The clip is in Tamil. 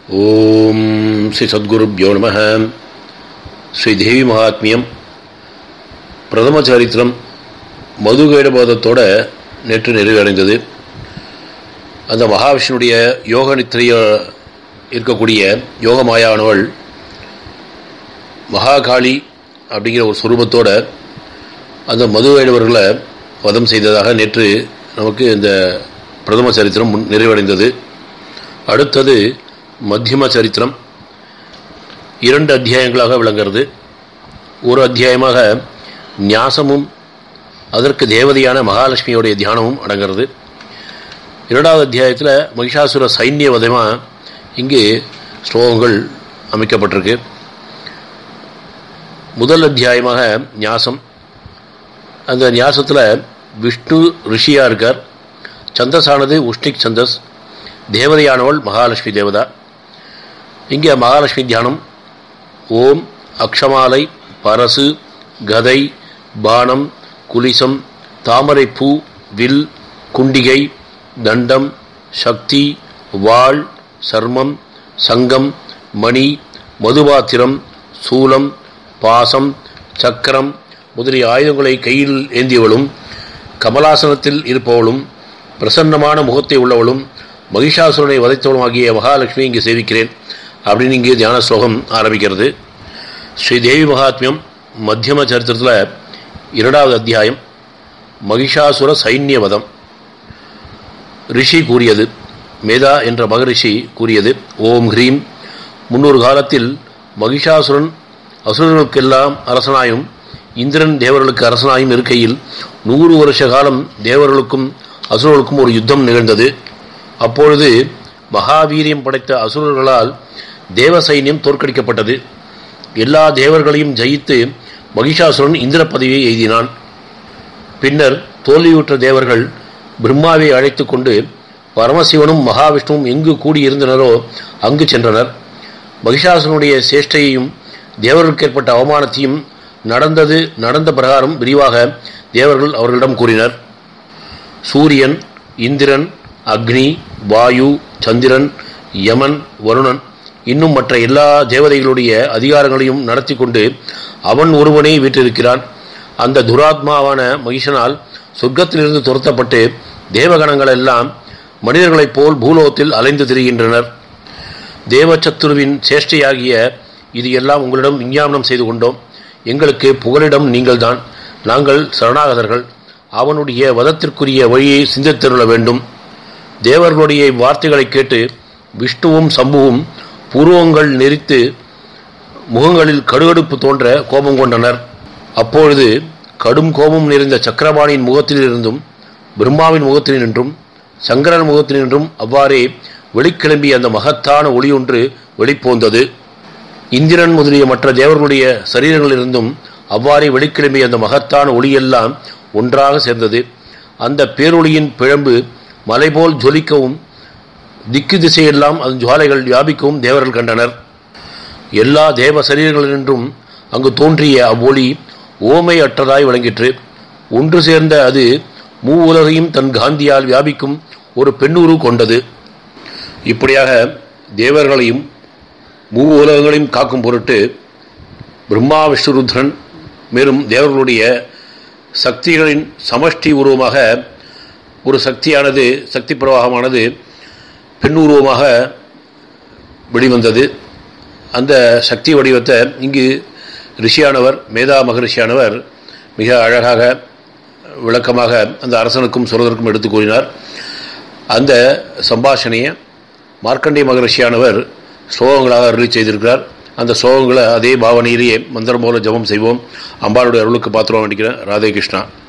ஓம் ஸ்ரீ சத்குருப்யோ நம ஸ்ரீ தேவி மகாத்மியம் பிரதம சரித்திரம் மதுகைடபோதத்தோட நேற்று நிறைவடைந்தது அந்த மகாவிஷ்ணுடைய யோக நித்திரைய இருக்கக்கூடிய யோகமாயானவள் மகாகாளி அப்படிங்கிற ஒரு சுரூபத்தோட அந்த மதுவைடவர்களை வதம் செய்ததாக நேற்று நமக்கு இந்த பிரதம சரித்திரம் முன் நிறைவடைந்தது அடுத்தது மத்தியம சரித்திரம் இரண்டு அத்தியாயங்களாக விளங்குறது ஒரு அத்தியாயமாக ஞாசமும் அதற்கு தேவதையான மகாலட்சுமியோடைய தியானமும் அடங்கிறது இரண்டாவது அத்தியாயத்தில் மகிஷாசுர சைன்ய வதமாக இங்கு ஸ்லோகங்கள் அமைக்கப்பட்டிருக்கு முதல் அத்தியாயமாக ஞாசம் அந்த ஞாசத்தில் விஷ்ணு ரிஷியாக இருக்கார் சந்தஸானது உஷ்ணிக் சந்தஸ் தேவதையானவள் மகாலட்சுமி தேவதா இங்கே மகாலட்சுமி தியானம் ஓம் அக்ஷமாலை பரசு கதை பானம் குலிசம் தாமரைப்பூ வில் குண்டிகை தண்டம் சக்தி வாள் சர்மம் சங்கம் மணி மதுபாத்திரம் சூலம் பாசம் சக்கரம் முதலிய ஆயுதங்களை கையில் ஏந்தியவளும் கமலாசனத்தில் இருப்பவளும் பிரசன்னமான முகத்தை உள்ளவளும் மகிஷாசுரனை வதைத்தவளும் ஆகிய மகாலட்சுமி இங்கு சேவிக்கிறேன் அப்படின்னு இங்கே தியான ஸ்லோகம் ஆரம்பிக்கிறது ஸ்ரீ தேவி மகாத்மியம் மத்தியம சரித்திரத்தில் இரண்டாவது அத்தியாயம் மகிஷாசுர சைன்யவதம் ரிஷி கூறியது மேதா என்ற மகரிஷி கூறியது ஓம் ஹ்ரீம் முன்னொரு காலத்தில் மகிஷாசுரன் அசுரர்களுக்கெல்லாம் அரசனாயும் இந்திரன் தேவர்களுக்கு அரசனாயும் இருக்கையில் நூறு வருஷ காலம் தேவர்களுக்கும் அசுரர்களுக்கும் ஒரு யுத்தம் நிகழ்ந்தது அப்பொழுது மகாவீரியம் படைத்த அசுரர்களால் தேவ சைன்யம் தோற்கடிக்கப்பட்டது எல்லா தேவர்களையும் ஜெயித்து மகிஷாசுரன் இந்திர பதவியை எய்தினான் பின்னர் தோல்வியுற்ற தேவர்கள் பிரம்மாவை அழைத்து கொண்டு பரமசிவனும் மகாவிஷ்ணுவும் எங்கு கூடியிருந்தனரோ அங்கு சென்றனர் மகிஷாசுரனுடைய சேஷ்டையையும் தேவர்களுக்கு ஏற்பட்ட அவமானத்தையும் நடந்தது நடந்த பிரகாரம் விரிவாக தேவர்கள் அவர்களிடம் கூறினர் சூரியன் இந்திரன் அக்னி வாயு சந்திரன் யமன் வருணன் இன்னும் மற்ற எல்லா தேவதைகளுடைய அதிகாரங்களையும் நடத்தி கொண்டு அவன் ஒருவனே வீற்றிருக்கிறான் அந்த துராத்மாவான மகிஷனால் சொர்க்கத்திலிருந்து துரத்தப்பட்டு தேவகணங்கள் எல்லாம் மனிதர்களைப் போல் பூலோகத்தில் அலைந்து திரிகின்றனர் தேவச்சத்துருவின் சேஷ்டையாகிய இது எல்லாம் உங்களிடம் விஞ்ஞாபனம் செய்து கொண்டோம் எங்களுக்கு புகலிடம் நீங்கள்தான் நாங்கள் சரணாகதர்கள் அவனுடைய வதத்திற்குரிய வழியை சிந்தித்தருள வேண்டும் தேவர்களுடைய வார்த்தைகளை கேட்டு விஷ்ணுவும் சம்புவும் புருவங்கள் நெறித்து முகங்களில் கடுகடுப்பு தோன்ற கோபம் கொண்டனர் அப்பொழுது கடும் கோபம் நிறைந்த சக்கரபாணியின் முகத்திலிருந்தும் பிரம்மாவின் முகத்தினின்றும் சங்கரன் முகத்தினின்றும் அவ்வாறே வெளிக்கிளம்பிய அந்த மகத்தான ஒளி ஒன்று வெளிப்போந்தது இந்திரன் முதலிய மற்ற தேவர்களுடைய சரீரங்களிலிருந்தும் அவ்வாறே வெளிக்கிளம்பிய அந்த மகத்தான ஒளியெல்லாம் ஒன்றாக சேர்ந்தது அந்த பேரொளியின் பிழம்பு மலைபோல் ஜொலிக்கவும் திக்கு திசையெல்லாம் அதன் ஜுவாலைகள் வியாபிக்கவும் தேவர்கள் கண்டனர் எல்லா தேவ சரீரங்களினின்றும் அங்கு தோன்றிய அவ்வொளி ஓமை அற்றதாய் விளங்கிற்று ஒன்று சேர்ந்த அது மூ உலகையும் தன் காந்தியால் வியாபிக்கும் ஒரு பெண்ணுரு கொண்டது இப்படியாக தேவர்களையும் மூ உலகங்களையும் காக்கும் பொருட்டு பிரம்மா விஷ்ணுருத்ரன் மேலும் தேவர்களுடைய சக்திகளின் சமஷ்டி உருவமாக ஒரு சக்தியானது சக்தி பிரவாகமானது பெண் உருவமாக வெளிவந்தது அந்த சக்தி வடிவத்தை இங்கு ரிஷியானவர் மேதா மகரிஷியானவர் மிக அழகாக விளக்கமாக அந்த அரசனுக்கும் சுரதற்கும் எடுத்து கூறினார் அந்த சம்பாஷணையை மார்க்கண்டே மகரிஷியானவர் ஸ்லோகங்களாக அருளி செய்திருக்கிறார் அந்த ஸ்லோகங்களை அதே பாவனையிலேயே மந்திரம் போல ஜபம் செய்வோம் அம்பாளுடைய அருளுக்கு பாத்திரம் வேண்டிக்கிறேன் ராதே கிருஷ்ணா